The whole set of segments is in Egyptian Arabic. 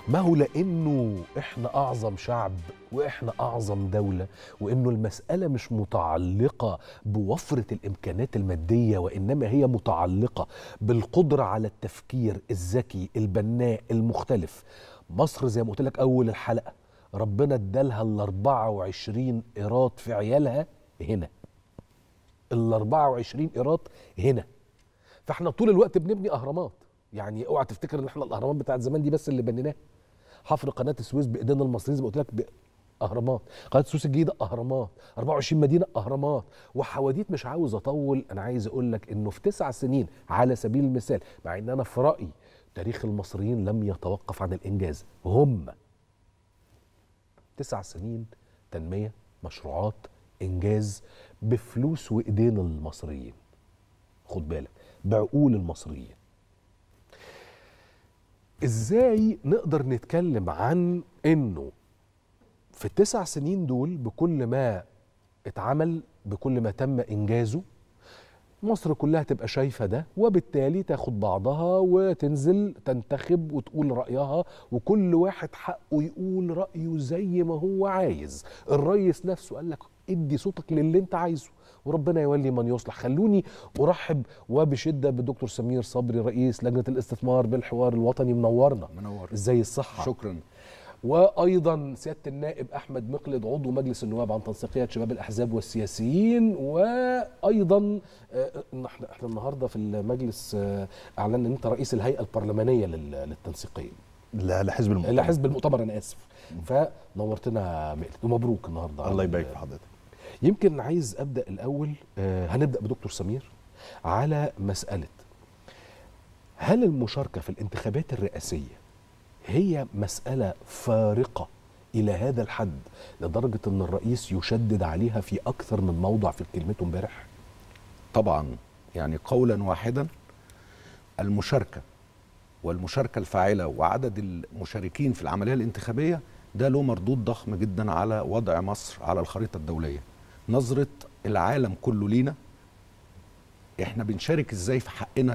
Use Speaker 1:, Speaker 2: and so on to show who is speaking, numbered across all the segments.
Speaker 1: ما هو لانه احنا اعظم شعب واحنا اعظم دوله وانه المساله مش متعلقه بوفره الامكانات الماديه وانما هي متعلقه بالقدره على التفكير الذكي البناء المختلف مصر زي ما قلت لك اول الحلقه ربنا ادالها ال 24 ايراد في عيالها هنا ال 24 ايراد هنا فاحنا طول الوقت بنبني اهرامات يعني اوعى تفتكر ان احنا الاهرامات بتاعت زمان دي بس اللي بنيناها حفر قناه السويس بايدينا المصريين زي ما قلت لك اهرامات قناه السويس الجديده اهرامات 24 مدينه اهرامات وحواديت مش عاوز اطول انا عايز اقول لك انه في تسع سنين على سبيل المثال مع ان انا في رايي تاريخ المصريين لم يتوقف عن الانجاز هم تسع سنين تنميه مشروعات انجاز بفلوس وايدين المصريين خد بالك بعقول المصريين ازاي نقدر نتكلم عن انه في التسع سنين دول بكل ما اتعمل بكل ما تم انجازه مصر كلها تبقى شايفه ده وبالتالي تاخد بعضها وتنزل تنتخب وتقول رايها وكل واحد حقه يقول رايه زي ما هو عايز الرئيس نفسه قال لك ادي صوتك للي انت عايزه وربنا يولي من يصلح خلوني ارحب وبشده بالدكتور سمير صبري رئيس لجنه الاستثمار بالحوار الوطني منورنا
Speaker 2: منور
Speaker 1: ازاي الصحه
Speaker 2: شكرا
Speaker 1: وايضا سياده النائب احمد مقلد عضو مجلس النواب عن تنسيقيه شباب الاحزاب والسياسيين وايضا احنا احنا النهارده في المجلس اعلنا ان انت رئيس الهيئه البرلمانيه للتنسيقيه
Speaker 3: لا لحزب المؤتمر
Speaker 1: لحزب المؤتمر انا اسف فنورتنا مقلد ومبروك النهارده
Speaker 3: الله يبارك في حضرتك
Speaker 1: يمكن عايز ابدا الاول هنبدا بدكتور سمير على مساله هل المشاركه في الانتخابات الرئاسيه هي مساله فارقه الى هذا الحد لدرجه ان الرئيس يشدد عليها في اكثر من موضع في كلمته امبارح
Speaker 2: طبعا يعني قولا واحدا المشاركه والمشاركه الفاعله وعدد المشاركين في العمليه الانتخابيه ده له مردود ضخم جدا على وضع مصر على الخريطه الدوليه نظره العالم كله لينا احنا بنشارك ازاي في حقنا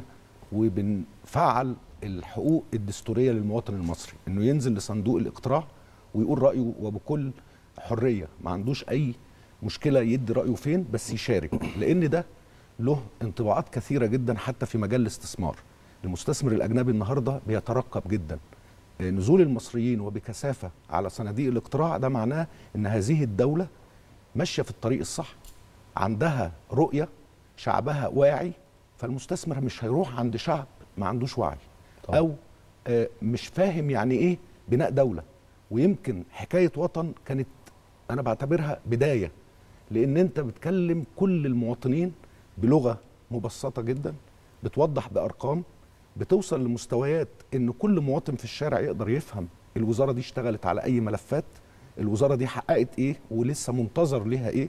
Speaker 2: وبنفعل الحقوق الدستوريه للمواطن المصري انه ينزل لصندوق الاقتراع ويقول رايه وبكل حريه ما عندوش اي مشكله يدي رايه فين بس يشارك لان ده له انطباعات كثيره جدا حتى في مجال الاستثمار المستثمر الاجنبي النهارده بيترقب جدا نزول المصريين وبكثافه على صناديق الاقتراع ده معناه ان هذه الدوله ماشيه في الطريق الصح عندها رؤيه شعبها واعي فالمستثمر مش هيروح عند شعب ما عندوش وعي طبعا. او آه مش فاهم يعني ايه بناء دوله ويمكن حكايه وطن كانت انا بعتبرها بدايه لان انت بتكلم كل المواطنين بلغه مبسطه جدا بتوضح بارقام بتوصل لمستويات ان كل مواطن في الشارع يقدر يفهم الوزاره دي اشتغلت على اي ملفات الوزاره دي حققت ايه ولسه منتظر ليها ايه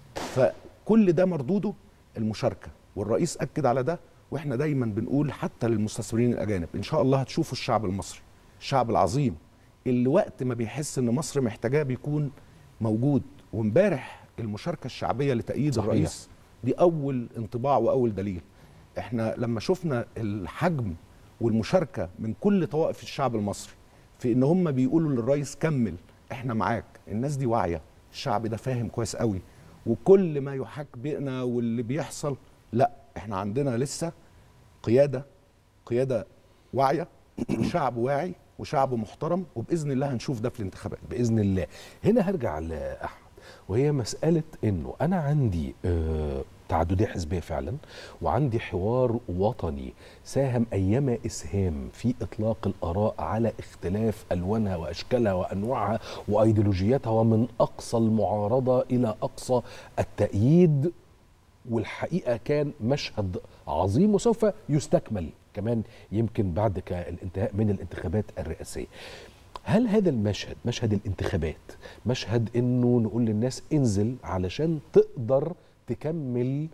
Speaker 2: فكل ده مردوده المشاركه والرئيس اكد على ده واحنا دايما بنقول حتى للمستثمرين الاجانب ان شاء الله هتشوفوا الشعب المصري الشعب العظيم اللي وقت ما بيحس ان مصر محتاجاه بيكون موجود وامبارح المشاركه الشعبيه لتأييد صحيح. الرئيس دي اول انطباع واول دليل احنا لما شفنا الحجم والمشاركه من كل طوائف الشعب المصري في ان هم بيقولوا للرئيس كمل احنا معاك الناس دي واعيه الشعب ده فاهم كويس قوي وكل ما يحاك بينا واللي بيحصل لا احنا عندنا لسه قياده قياده واعيه وشعب واعي وشعب محترم وباذن الله هنشوف ده في الانتخابات
Speaker 1: باذن الله هنا هرجع لاحمد وهي مساله انه انا عندي آه تعدديه حزبيه فعلا وعندي حوار وطني ساهم ايما اسهام في اطلاق الاراء على اختلاف الوانها واشكالها وانواعها وايديولوجياتها ومن اقصى المعارضه الى اقصى التأييد والحقيقه كان مشهد عظيم وسوف يستكمل كمان يمكن بعد الانتهاء من الانتخابات الرئاسيه. هل هذا المشهد مشهد الانتخابات مشهد انه نقول للناس انزل علشان تقدر تكمل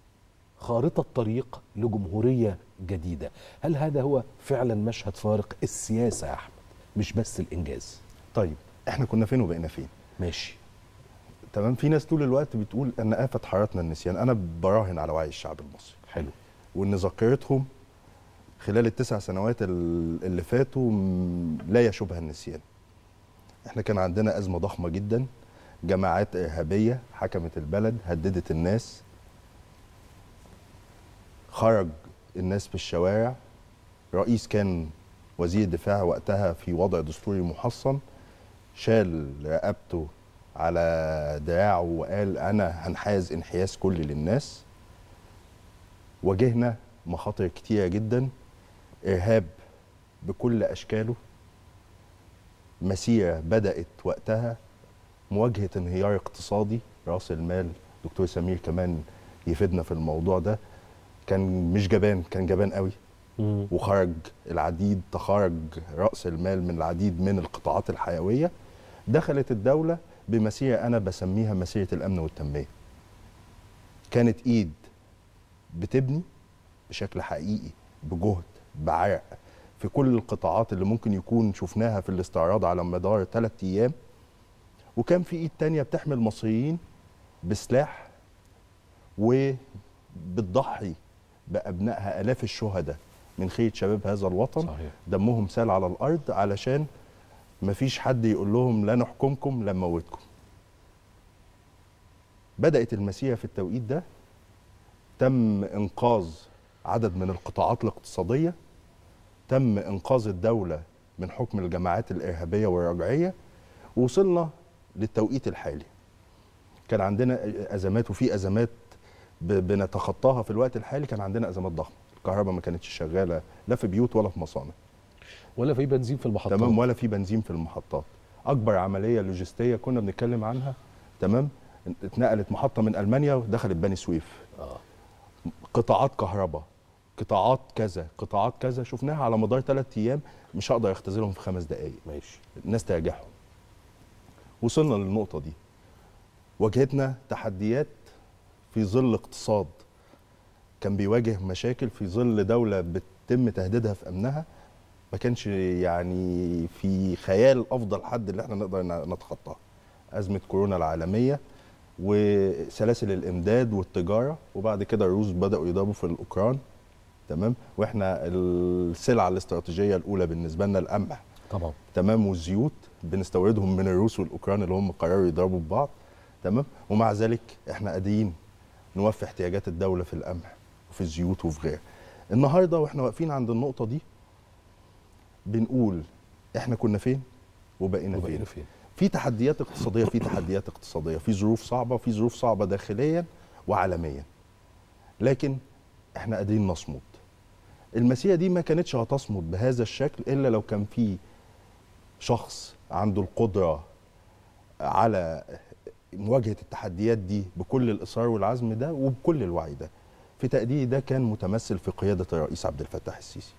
Speaker 1: خارطة طريق لجمهورية جديدة هل هذا هو فعلا مشهد فارق السياسة يا أحمد مش بس الإنجاز
Speaker 3: طيب احنا كنا فين وبقينا فين
Speaker 1: ماشي
Speaker 3: تمام في ناس طول الوقت بتقول ان آفة حياتنا النسيان انا براهن على وعي الشعب المصري
Speaker 1: حلو
Speaker 3: وان ذاكرتهم خلال التسع سنوات ال- اللي فاتوا م- لا يشبه النسيان احنا كان عندنا أزمة ضخمة جدا جماعات إرهابية حكمت البلد هددت الناس خرج الناس في الشوارع رئيس كان وزير الدفاع وقتها في وضع دستوري محصن شال رقبته على دراعه وقال انا هنحاز انحياز كلي للناس واجهنا مخاطر كتيره جدا ارهاب بكل اشكاله مسيره بدات وقتها مواجهه انهيار اقتصادي راس المال دكتور سمير كمان يفيدنا في الموضوع ده كان مش جبان كان جبان قوي
Speaker 1: مم.
Speaker 3: وخرج العديد تخرج رأس المال من العديد من القطاعات الحيوية دخلت الدولة بمسيرة أنا بسميها مسيرة الأمن والتنمية كانت إيد بتبني بشكل حقيقي بجهد بعرق في كل القطاعات اللي ممكن يكون شفناها في الاستعراض على مدار ثلاثة أيام وكان في إيد تانية بتحمل مصريين بسلاح وبتضحي بأبنائها آلاف الشهداء من خير شباب هذا الوطن
Speaker 1: صحيح
Speaker 3: دمهم سال على الارض علشان مفيش حد يقول لهم لا نحكمكم لا نموتكم بدات المسيره في التوقيت ده تم انقاذ عدد من القطاعات الاقتصاديه تم انقاذ الدوله من حكم الجماعات الارهابيه والرجعيه ووصلنا للتوقيت الحالي كان عندنا ازمات وفي ازمات ب- بنتخطاها في الوقت الحالي كان عندنا ازمات ضخمه الكهرباء ما كانتش شغاله لا في بيوت ولا في مصانع
Speaker 1: ولا في بنزين في المحطات
Speaker 3: تمام ولا في بنزين في المحطات اكبر عمليه لوجستيه كنا بنتكلم عنها تمام اتنقلت محطه من المانيا ودخلت بني سويف
Speaker 1: آه.
Speaker 3: قطاعات كهرباء قطاعات كذا قطاعات كذا شفناها على مدار ثلاث ايام مش هقدر اختزلهم في خمس دقائق
Speaker 1: ماشي
Speaker 3: الناس تراجعهم وصلنا للنقطة دي واجهتنا تحديات في ظل اقتصاد كان بيواجه مشاكل في ظل دولة بتتم تهديدها في أمنها ما كانش يعني في خيال أفضل حد اللي احنا نقدر ن- نتخطاها أزمة كورونا العالمية وسلاسل الإمداد والتجارة وبعد كده الروس بدأوا يضربوا في الأوكران تمام واحنا السلعة الاستراتيجية الأولى بالنسبة لنا القمح
Speaker 1: طبعا
Speaker 3: تمام والزيوت بنستوردهم من الروس والاوكران اللي هم قرروا يضربوا ببعض تمام ومع ذلك احنا قادرين نوفي احتياجات الدوله في القمح وفي الزيوت وفي غيرها النهارده واحنا واقفين عند النقطه دي بنقول احنا كنا فين وبقينا فين
Speaker 1: وبقينا فين
Speaker 3: في تحديات اقتصاديه في تحديات اقتصاديه في ظروف صعبه في ظروف صعبه داخليا وعالميا لكن احنا قادرين نصمد المسيره دي ما كانتش هتصمد بهذا الشكل الا لو كان في شخص عنده القدره على مواجهه التحديات دي بكل الاصرار والعزم ده وبكل الوعي ده في تقديري ده كان متمثل في قياده الرئيس عبد الفتاح السيسي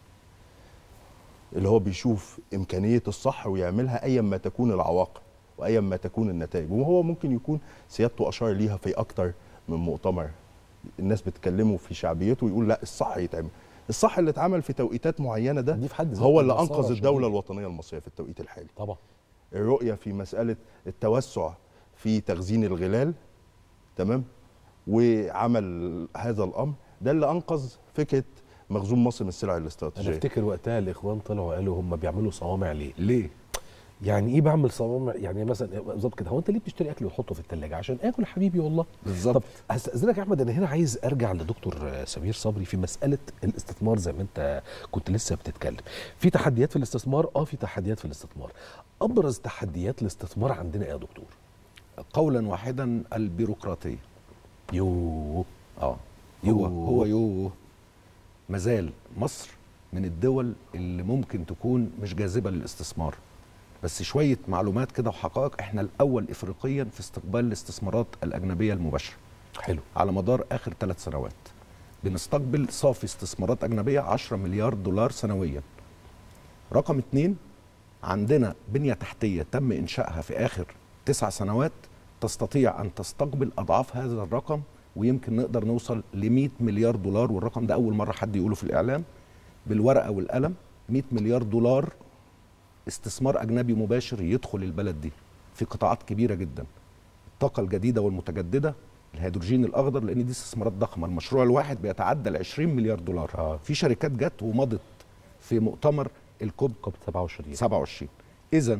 Speaker 3: اللي هو بيشوف امكانيه الصح ويعملها ايا ما تكون العواقب وايا ما تكون النتائج وهو ممكن يكون سيادته اشار ليها في اكتر من مؤتمر الناس بتكلمه في شعبيته ويقول لا الصح يتعمل الصح اللي اتعمل في توقيتات معينه ده
Speaker 1: دي في حد ذاتها
Speaker 3: هو اللي
Speaker 1: مسارة
Speaker 3: انقذ الدوله
Speaker 1: شديدة.
Speaker 3: الوطنيه المصريه في التوقيت الحالي
Speaker 1: طبعا
Speaker 3: الرؤيه في مساله التوسع في تخزين الغلال تمام وعمل هذا الامر ده اللي انقذ فكره مخزون مصر من السلع
Speaker 1: انا
Speaker 3: الاستراتيجيه
Speaker 1: افتكر وقتها الاخوان طلعوا قالوا هم بيعملوا صوامع ليه
Speaker 2: ليه؟
Speaker 1: يعني ايه بعمل صوامع يعني مثلا بالظبط كده هو انت ليه بتشتري اكل وتحطه في الثلاجه عشان اكل حبيبي والله
Speaker 2: بالظبط
Speaker 1: طب استاذنك يا احمد انا هنا عايز ارجع لدكتور سمير صبري في مساله الاستثمار زي ما انت كنت لسه بتتكلم في تحديات في الاستثمار اه في تحديات في الاستثمار ابرز تحديات الاستثمار عندنا ايه يا دكتور
Speaker 2: قولا واحدا البيروقراطيه
Speaker 1: يوه
Speaker 2: اه
Speaker 1: يوه.
Speaker 2: هو هو يوه مازال مصر من الدول اللي ممكن تكون مش جاذبه للاستثمار بس شويه معلومات كده وحقائق احنا الاول افريقيا في استقبال الاستثمارات الاجنبيه المباشره
Speaker 1: حلو
Speaker 2: على مدار اخر ثلاث سنوات بنستقبل صافي استثمارات اجنبيه 10 مليار دولار سنويا رقم اتنين عندنا بنيه تحتيه تم انشائها في اخر تسع سنوات تستطيع ان تستقبل اضعاف هذا الرقم ويمكن نقدر نوصل ل 100 مليار دولار والرقم ده اول مره حد يقوله في الاعلام بالورقه والقلم 100 مليار دولار استثمار اجنبي مباشر يدخل البلد دي في قطاعات كبيره جدا الطاقه الجديده والمتجدده الهيدروجين الاخضر لان دي استثمارات ضخمه المشروع الواحد بيتعدى ال 20 مليار دولار
Speaker 1: آه.
Speaker 2: في شركات جت ومضت في مؤتمر الكوب
Speaker 1: كوب 27
Speaker 2: 27 اذا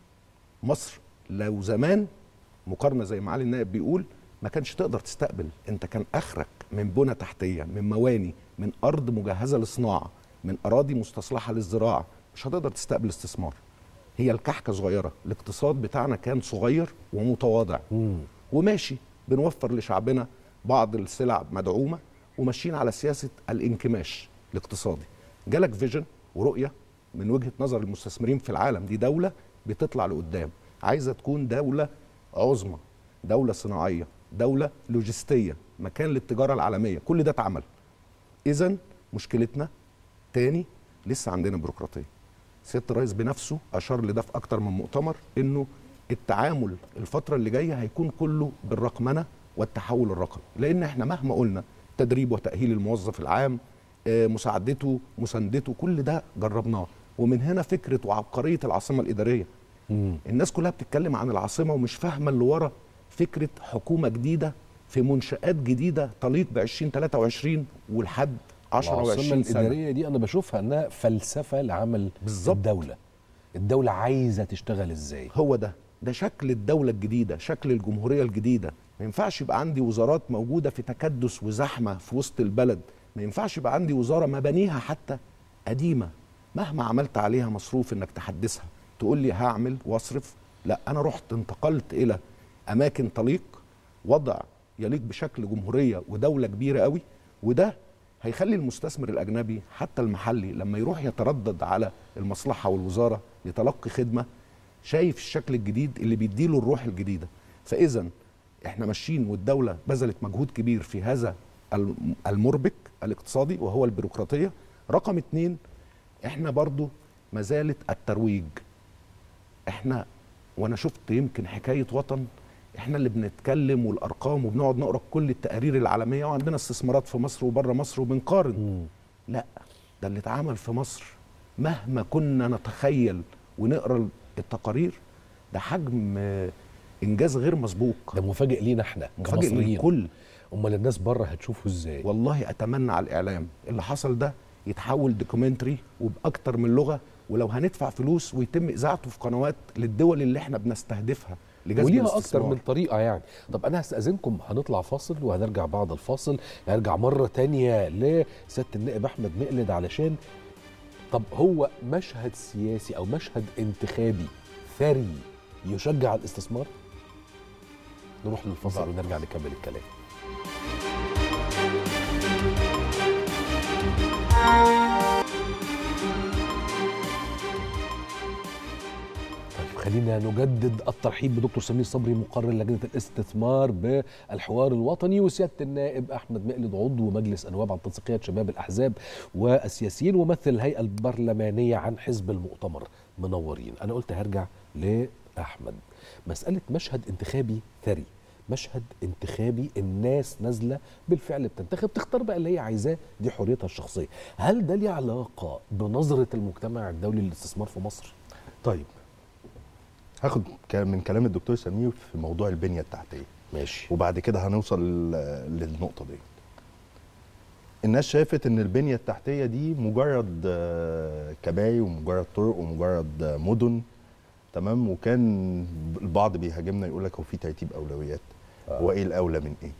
Speaker 2: مصر لو زمان مقارنه زي معالي النائب بيقول ما كانش تقدر تستقبل انت كان اخرك من بنى تحتيه من مواني من ارض مجهزه للصناعه من اراضي مستصلحه للزراعه مش هتقدر تستقبل استثمار هي الكحكه صغيره الاقتصاد بتاعنا كان صغير ومتواضع
Speaker 1: مم.
Speaker 2: وماشي بنوفر لشعبنا بعض السلع مدعومه وماشيين على سياسه الانكماش الاقتصادي جالك فيجن ورؤيه من وجهه نظر المستثمرين في العالم دي دوله بتطلع لقدام عايزه تكون دوله عظمى دوله صناعيه دوله لوجستيه مكان للتجاره العالميه كل ده اتعمل اذا مشكلتنا تاني لسه عندنا بيروقراطيه سياده الرئيس بنفسه اشار لده في اكتر من مؤتمر انه التعامل الفتره اللي جايه هيكون كله بالرقمنه والتحول الرقمي لان احنا مهما قلنا تدريب وتاهيل الموظف العام آه، مساعدته مساندته كل ده جربناه ومن هنا فكره وعبقريه العاصمه الاداريه
Speaker 1: مم.
Speaker 2: الناس كلها بتتكلم عن العاصمه ومش فاهمه اللي ورا فكره حكومه جديده في منشات جديده تليق ب 2023 ولحد 10
Speaker 1: العاصمه
Speaker 2: و20 سنه
Speaker 1: الاداريه دي انا بشوفها انها فلسفه لعمل
Speaker 2: بالظبط.
Speaker 1: الدوله الدوله عايزه تشتغل ازاي
Speaker 2: هو ده ده شكل الدولة الجديدة شكل الجمهورية الجديدة ما ينفعش يبقى عندي وزارات موجودة في تكدس وزحمة في وسط البلد ما ينفعش يبقى عندي وزارة مبانيها حتى قديمة مهما عملت عليها مصروف انك تحدثها تقول لي هعمل واصرف لا انا رحت انتقلت الى اماكن تليق وضع يليق بشكل جمهورية ودولة كبيرة قوي وده هيخلي المستثمر الاجنبي حتى المحلي لما يروح يتردد على المصلحة والوزارة لتلقي خدمة شايف الشكل الجديد اللي بيديله الروح الجديده فاذا احنا ماشيين والدوله بذلت مجهود كبير في هذا الم- المربك الاقتصادي وهو البيروقراطيه رقم اتنين احنا برضو ما زالت الترويج احنا وانا شفت يمكن حكايه وطن احنا اللي بنتكلم والارقام وبنقعد نقرا كل التقارير العالميه وعندنا استثمارات في مصر وبره مصر وبنقارن
Speaker 1: مم.
Speaker 2: لا ده اللي اتعمل في مصر مهما كنا نتخيل ونقرا التقارير ده حجم آه، انجاز غير مسبوق
Speaker 1: ده مفاجئ لينا احنا
Speaker 2: مفاجئ
Speaker 1: كمصريين
Speaker 2: للكل
Speaker 1: امال الناس بره هتشوفه ازاي
Speaker 2: والله اتمنى على الاعلام اللي حصل ده يتحول دوكيومنتري وباكتر من لغه ولو هندفع فلوس ويتم اذاعته في قنوات للدول اللي احنا بنستهدفها لجذب
Speaker 1: وليها اكتر
Speaker 2: الاستثمار.
Speaker 1: من طريقه يعني طب انا هستاذنكم هنطلع فاصل وهنرجع بعد الفاصل هنرجع مره تانية لسياده النائب احمد مقلد علشان طب هو مشهد سياسي او مشهد انتخابي ثري يشجع الاستثمار نروح للفاصل ونرجع نكمل الكلام طيب خلينا نجدد الترحيب بدكتور سمير صبري مقرر لجنه الاستثمار بالحوار الوطني وسياده النائب احمد مقلد عضو مجلس انواب عن تنسيقيه شباب الاحزاب والسياسيين وممثل الهيئه البرلمانيه عن حزب المؤتمر منورين انا قلت هرجع لاحمد مساله مشهد انتخابي ثري مشهد انتخابي الناس نازله بالفعل بتنتخب تختار بقى اللي هي عايزاه دي حريتها الشخصيه هل ده ليه علاقه بنظره المجتمع الدولي للاستثمار في مصر
Speaker 3: طيب هاخد ك- من كلام الدكتور سمير في موضوع البنيه التحتيه
Speaker 1: ماشي
Speaker 3: وبعد كده هنوصل ل- للنقطه دي الناس شافت ان البنيه التحتيه دي مجرد آه، كباري ومجرد طرق ومجرد آه، مدن تمام وكان البعض بيهاجمنا يقول لك هو في ترتيب اولويات هو ايه الاولى من ايه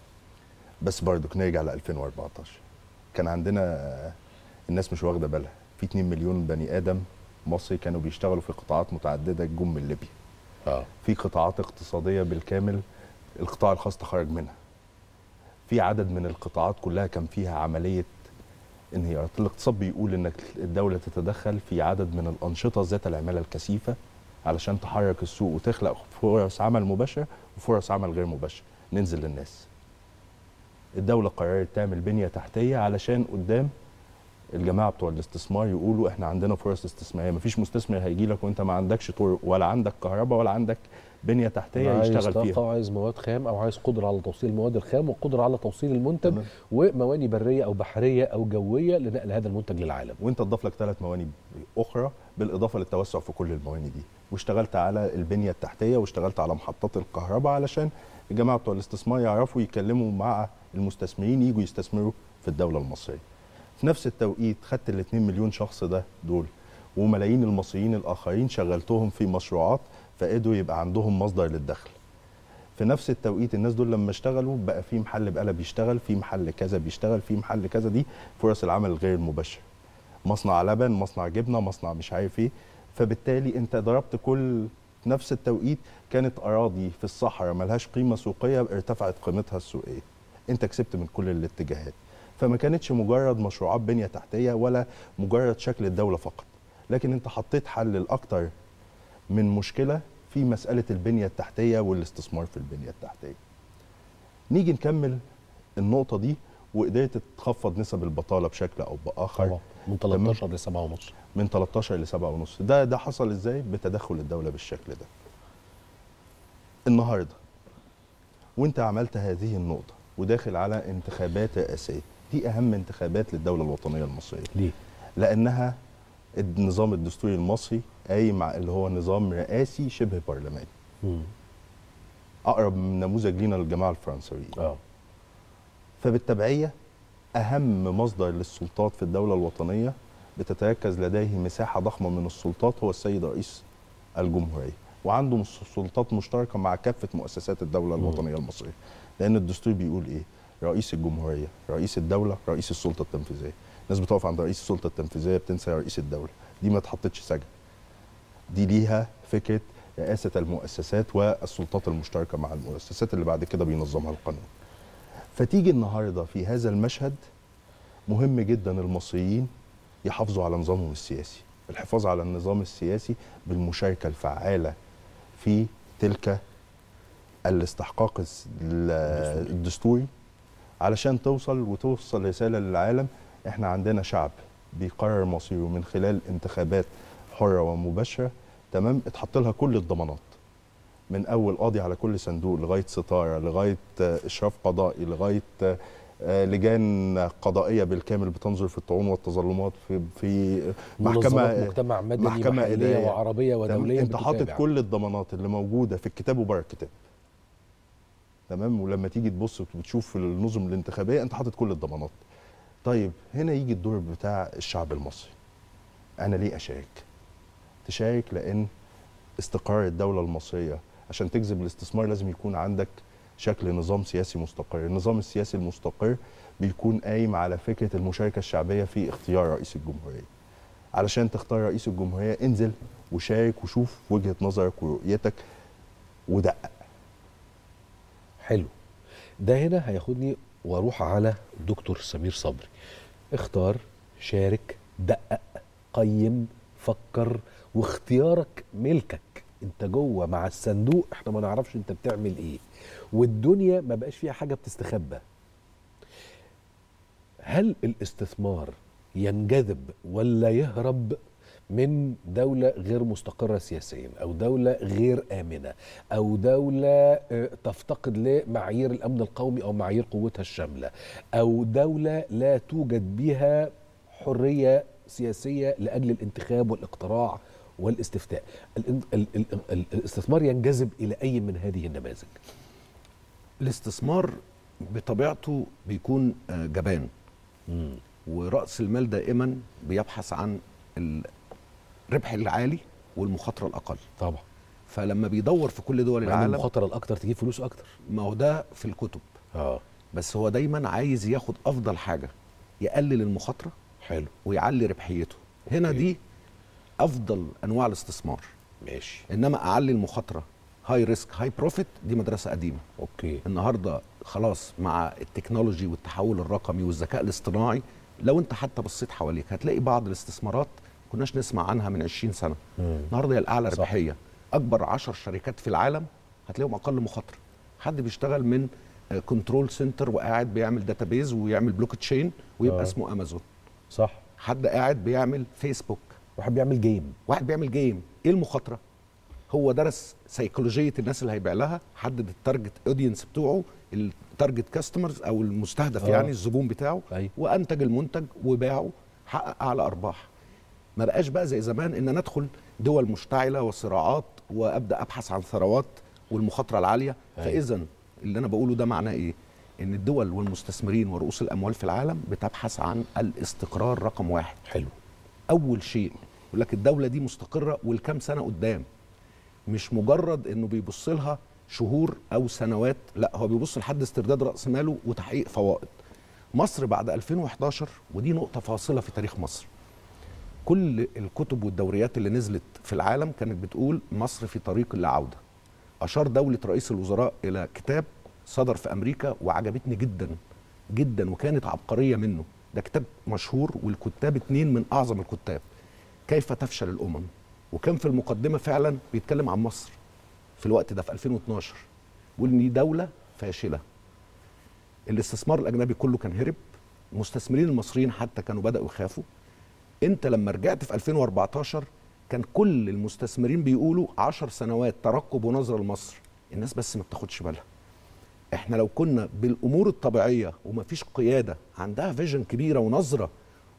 Speaker 3: بس برضك نرجع ل 2014 كان عندنا آه، الناس مش واخده بالها في 2 مليون بني ادم مصري كانوا بيشتغلوا في قطاعات متعدده جم من ليبيا
Speaker 1: اه
Speaker 3: في قطاعات اقتصاديه بالكامل القطاع الخاص تخرج منها في عدد من القطاعات كلها كان فيها عمليه انهيارات الاقتصاد بيقول انك الدوله تتدخل في عدد من الانشطه ذات العماله الكثيفه علشان تحرك السوق وتخلق فرص عمل مباشره وفرص عمل غير مباشره ننزل للناس الدوله قررت تعمل بنيه تحتيه علشان قدام الجماعه بتوع الاستثمار يقولوا احنا عندنا فرص استثماريه مفيش مستثمر هيجي لك وانت ما عندكش طرق ولا عندك كهرباء ولا عندك بنيه تحتيه
Speaker 1: عايز
Speaker 3: يشتغل
Speaker 1: طاقة
Speaker 3: فيها
Speaker 1: وعايز مواد خام او عايز قدره على توصيل المواد الخام وقدره على توصيل المنتج
Speaker 3: تمام.
Speaker 1: ومواني بريه او بحريه او جويه لنقل هذا المنتج للعالم
Speaker 3: وانت تضاف لك ثلاث مواني اخرى بالاضافه للتوسع في كل المواني دي واشتغلت على البنيه التحتيه واشتغلت على محطات الكهرباء علشان الجماعه بتوع الاستثمار يعرفوا يتكلموا مع المستثمرين يجوا يستثمروا في الدوله المصريه في نفس التوقيت خدت ال 2 مليون شخص ده دول وملايين المصريين الاخرين شغلتهم في مشروعات فقدروا يبقى عندهم مصدر للدخل في نفس التوقيت الناس دول لما اشتغلوا بقى في محل بقاله بيشتغل في محل كذا بيشتغل في محل كذا دي فرص العمل الغير المباشر مصنع لبن مصنع جبنه مصنع مش عارف ايه فبالتالي انت ضربت كل في نفس التوقيت كانت اراضي في الصحراء ملهاش قيمه سوقيه ارتفعت قيمتها السوقيه انت كسبت من كل الاتجاهات فما كانتش مجرد مشروعات بنيه تحتيه ولا مجرد شكل الدوله فقط لكن انت حطيت حل لاكتر من مشكله في مساله البنيه التحتيه والاستثمار في البنيه التحتيه نيجي نكمل النقطه دي وقدرت تخفض نسب البطاله بشكل او باخر
Speaker 1: طبعا من 13 ل 7 ونص
Speaker 3: من 13 ل 7 ونص ده ده حصل ازاي بتدخل الدوله بالشكل ده النهارده وانت عملت هذه النقطه وداخل على انتخابات رئاسيه دي اهم انتخابات للدوله الوطنيه المصريه
Speaker 1: ليه؟
Speaker 3: لانها النظام الدستوري المصري قايم على اللي هو نظام رئاسي شبه برلماني
Speaker 1: مم.
Speaker 3: اقرب من نموذج لينا للجماعه الفرنسويين
Speaker 1: اه
Speaker 3: فبالتبعيه اهم مصدر للسلطات في الدوله الوطنيه بتتركز لديه مساحه ضخمه من السلطات هو السيد رئيس الجمهوريه وعنده مس- سلطات مشتركه مع كافه مؤسسات الدوله الوطنيه المصريه لان الدستور بيقول ايه رئيس الجمهوريه رئيس الدوله رئيس السلطه التنفيذيه الناس بتقف عند رئيس السلطه التنفيذيه بتنسى رئيس الدوله دي ما اتحطتش سجن دي ليها فكره رئاسه المؤسسات والسلطات المشتركه مع المؤسسات اللي بعد كده بينظمها القانون فتيجي النهارده في هذا المشهد مهم جدا المصريين يحافظوا على نظامهم السياسي الحفاظ على النظام السياسي بالمشاركه الفعاله في تلك الاستحقاق الس- ال- الدستوري علشان توصل وتوصل رساله للعالم احنا عندنا شعب بيقرر مصيره من خلال انتخابات حره ومباشره تمام اتحط لها كل الضمانات من اول قاضي على كل صندوق لغايه ستاره لغايه آه، اشراف قضائي لغايه آه، آه، لجان قضائيه بالكامل بتنظر في الطعون والتظلمات في في
Speaker 1: منظمات
Speaker 3: محكمه
Speaker 1: مجتمع مدني
Speaker 3: محكمة
Speaker 1: محليه
Speaker 3: إدارية.
Speaker 1: وعربيه
Speaker 3: تمام؟
Speaker 1: ودوليه
Speaker 3: انت حاطط
Speaker 1: بتتابع.
Speaker 3: كل الضمانات اللي موجوده في الكتاب وبره الكتاب تمام ولما تيجي تبص وتشوف النظم الانتخابيه انت حاطط كل الضمانات طيب هنا يجي الدور بتاع الشعب المصري انا ليه اشارك تشارك لان استقرار الدوله المصريه عشان تجذب الاستثمار لازم يكون عندك شكل نظام سياسي مستقر النظام السياسي المستقر بيكون قايم على فكره المشاركه الشعبيه في اختيار رئيس الجمهوريه علشان تختار رئيس الجمهوريه انزل وشارك وشوف وجهه نظرك ورؤيتك ودقق
Speaker 1: حلو ده هنا هياخدني واروح على دكتور سمير صبري اختار شارك دقق قيم فكر واختيارك ملكك انت جوه مع الصندوق احنا ما نعرفش انت بتعمل ايه والدنيا ما بقاش فيها حاجه بتستخبى هل الاستثمار ينجذب ولا يهرب من دولة غير مستقرة سياسيا أو دولة غير آمنة أو دولة آه، تفتقد لمعايير الأمن القومي أو معايير قوتها الشاملة أو دولة لا توجد بها حرية سياسية لأجل الانتخاب والاقتراع والاستفتاء الان- ال- ال- ال- الاستثمار ينجذب إلى أي من هذه النماذج
Speaker 2: الاستثمار بطبيعته بيكون آه، جبان ورأس المال دائما بيبحث عن الربح العالي والمخاطرة الأقل
Speaker 1: طبعا
Speaker 2: فلما بيدور في كل دول
Speaker 1: مع إن
Speaker 2: العالم
Speaker 1: المخاطرة الأكتر تجيب فلوس أكتر
Speaker 2: ما هو ده في الكتب
Speaker 1: اه
Speaker 2: بس هو دايما عايز ياخد أفضل حاجة يقلل المخاطرة
Speaker 1: حلو
Speaker 2: ويعلي ربحيته هنا
Speaker 1: أوكي.
Speaker 2: دي أفضل أنواع الاستثمار
Speaker 1: ماشي
Speaker 2: إنما أعلي المخاطرة هاي ريسك هاي بروفيت دي مدرسة قديمة
Speaker 1: أوكي
Speaker 2: النهارده خلاص مع التكنولوجي والتحول الرقمي والذكاء الاصطناعي لو انت حتى بصيت حواليك هتلاقي بعض الاستثمارات كناش نسمع عنها من 20 سنه
Speaker 1: مم.
Speaker 2: النهارده هي الاعلى
Speaker 1: صح.
Speaker 2: ربحيه اكبر 10 شركات في العالم هتلاقيهم اقل مخاطره حد بيشتغل من كنترول سنتر وقاعد بيعمل داتابيز ويعمل بلوك تشين ويبقى
Speaker 1: آه.
Speaker 2: اسمه امازون
Speaker 1: صح
Speaker 2: حد قاعد بيعمل فيسبوك
Speaker 1: واحد بيعمل جيم
Speaker 2: واحد بيعمل جيم ايه المخاطره هو درس سيكولوجيه الناس اللي هيبيع لها حدد التارجت اودينس بتوعه التارجت كاستمرز او المستهدف
Speaker 1: آه.
Speaker 2: آه. يعني الزبون بتاعه
Speaker 1: أيوة.
Speaker 2: وانتج المنتج وباعه حقق اعلى ارباح ما بقاش بقى زي زمان ان انا ادخل دول مشتعله وصراعات وابدا ابحث عن ثروات والمخاطره العاليه
Speaker 1: أيوة.
Speaker 2: فاذا اللي انا بقوله ده معناه ايه ان الدول والمستثمرين ورؤوس الاموال في العالم بتبحث عن الاستقرار رقم واحد
Speaker 1: حلو
Speaker 2: اول شيء يقول لك الدوله دي مستقره والكام سنه قدام مش مجرد انه بيبص لها شهور او سنوات لا هو بيبص لحد استرداد راس ماله وتحقيق فوائد مصر بعد 2011 ودي نقطه فاصله في تاريخ مصر كل الكتب والدوريات اللي نزلت في العالم كانت بتقول مصر في طريق العوده اشار دوله رئيس الوزراء الى كتاب صدر في امريكا وعجبتني جدا جدا وكانت عبقريه منه ده كتاب مشهور والكتاب اتنين من اعظم الكتاب كيف تفشل الامم وكان في المقدمه فعلا بيتكلم عن مصر في الوقت ده في 2012 بيقول ان دي دوله فاشله الاستثمار الاجنبي كله كان هرب المستثمرين المصريين حتى كانوا بداوا يخافوا انت لما رجعت في 2014 كان كل المستثمرين بيقولوا 10 سنوات ترقب ونظره لمصر الناس بس ما بتاخدش بالها احنا لو كنا بالامور الطبيعيه ومفيش قياده عندها فيجن كبيره ونظره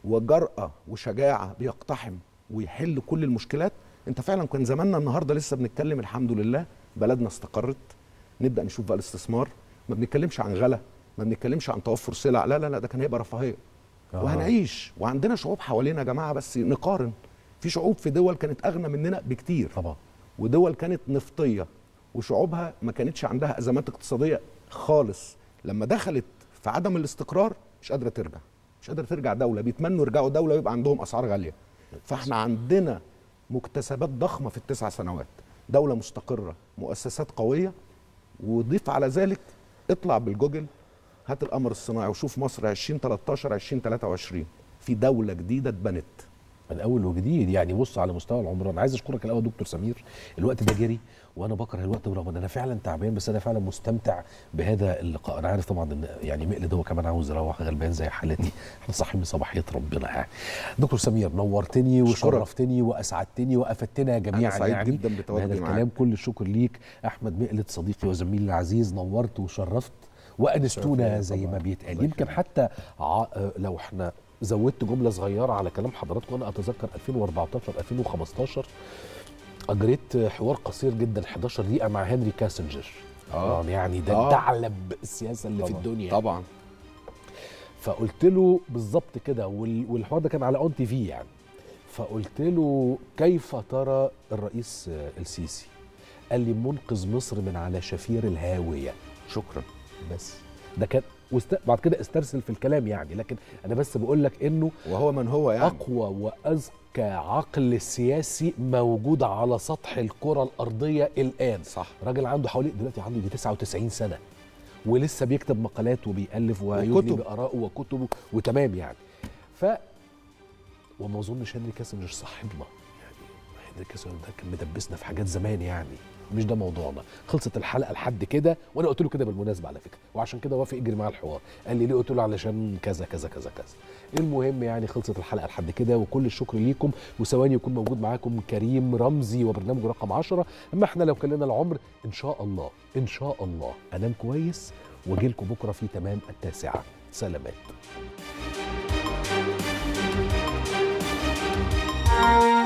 Speaker 2: وجرأه وشجاعه بيقتحم ويحل كل المشكلات انت فعلا كان زماننا النهارده لسه بنتكلم الحمد لله بلدنا استقرت نبدا نشوف بقى الاستثمار ما بنتكلمش عن غلا ما بنتكلمش عن توفر سلع لا لا لا ده كان هيبقى رفاهيه
Speaker 1: آه.
Speaker 2: وهنعيش وعندنا شعوب حوالينا يا جماعه بس نقارن في شعوب في دول كانت اغنى مننا بكتير
Speaker 1: طبعا
Speaker 2: ودول كانت نفطيه وشعوبها ما كانتش عندها ازمات اقتصاديه خالص لما دخلت في عدم الاستقرار مش قادره ترجع مش قادره ترجع دوله بيتمنوا يرجعوا دوله ويبقى عندهم اسعار غاليه فاحنا عندنا مكتسبات ضخمه في التسع سنوات دوله مستقره مؤسسات قويه وضيف على ذلك اطلع بالجوجل هات القمر الصناعي وشوف مصر 2013 2023 في دوله جديده اتبنت
Speaker 1: من اول وجديد يعني بص على مستوى العمران عايز اشكرك الاول دكتور سمير الوقت ده جري وانا بكره الوقت برغم ان انا فعلا تعبان بس انا فعلا مستمتع بهذا اللقاء انا عارف طبعا ان يعني مقلد هو كمان عاوز يروح غلبان زي حالتي احنا صاحيين من صباحيه ربنا يعني دكتور سمير نورتني
Speaker 2: أشكرك.
Speaker 1: وشرفتني واسعدتني وافدتنا جميعا
Speaker 2: سعيد
Speaker 1: يعني
Speaker 2: جداً بتواجدي
Speaker 1: بهذا
Speaker 2: معاك.
Speaker 1: الكلام كل الشكر ليك احمد مقلد صديقي وزميلي العزيز نورت وشرفت وانستونا
Speaker 3: شرف
Speaker 1: زي
Speaker 3: ليا
Speaker 1: ما
Speaker 3: طبعاً.
Speaker 1: بيتقال
Speaker 3: الله
Speaker 1: يمكن
Speaker 3: يخليك.
Speaker 1: حتى ع... آه، لو احنا زودت جمله صغيره على كلام حضراتكم انا اتذكر 2014 2015 اجريت حوار قصير جدا 11 دقيقه مع هنري كاسنجر
Speaker 2: آه.
Speaker 1: يعني ده
Speaker 2: آه.
Speaker 1: ثعلب السياسه اللي في
Speaker 3: طبعاً.
Speaker 1: الدنيا
Speaker 2: طبعا
Speaker 1: فقلت له بالظبط كده وال- والحوار ده كان على اون تي في يعني فقلت له كيف ترى الرئيس آه، السيسي قال لي منقذ مصر من على شفير الهاويه
Speaker 2: شكرا
Speaker 1: بس ده كان واست... بعد كده استرسل في الكلام يعني لكن انا بس بقول لك انه
Speaker 2: وهو من هو يعني
Speaker 1: اقوى واذكى عقل سياسي موجود على سطح الكره الارضيه الان
Speaker 2: صح
Speaker 1: راجل عنده حوالي دلوقتي عنده يجي 99 سنه ولسه بيكتب مقالات وبيألف ويدلي
Speaker 2: وكتب.
Speaker 1: بآرائه وكتبه وتمام يعني ف وما اظنش هنري كاسنجر صاحبنا يعني هنري كاسنجر ده كان مدبسنا في حاجات زمان يعني مش ده موضوعنا خلصت الحلقه لحد كده وانا قلت له كده بالمناسبه على فكره وعشان كده وافق يجري معايا الحوار قال لي ليه قلت له علشان كذا كذا كذا كذا المهم يعني خلصت الحلقه لحد كده وكل الشكر ليكم وثواني يكون موجود معاكم كريم رمزي وبرنامجه رقم 10 اما احنا لو كان لنا العمر ان شاء الله ان شاء الله انام كويس واجي لكم بكره في تمام التاسعه سلامات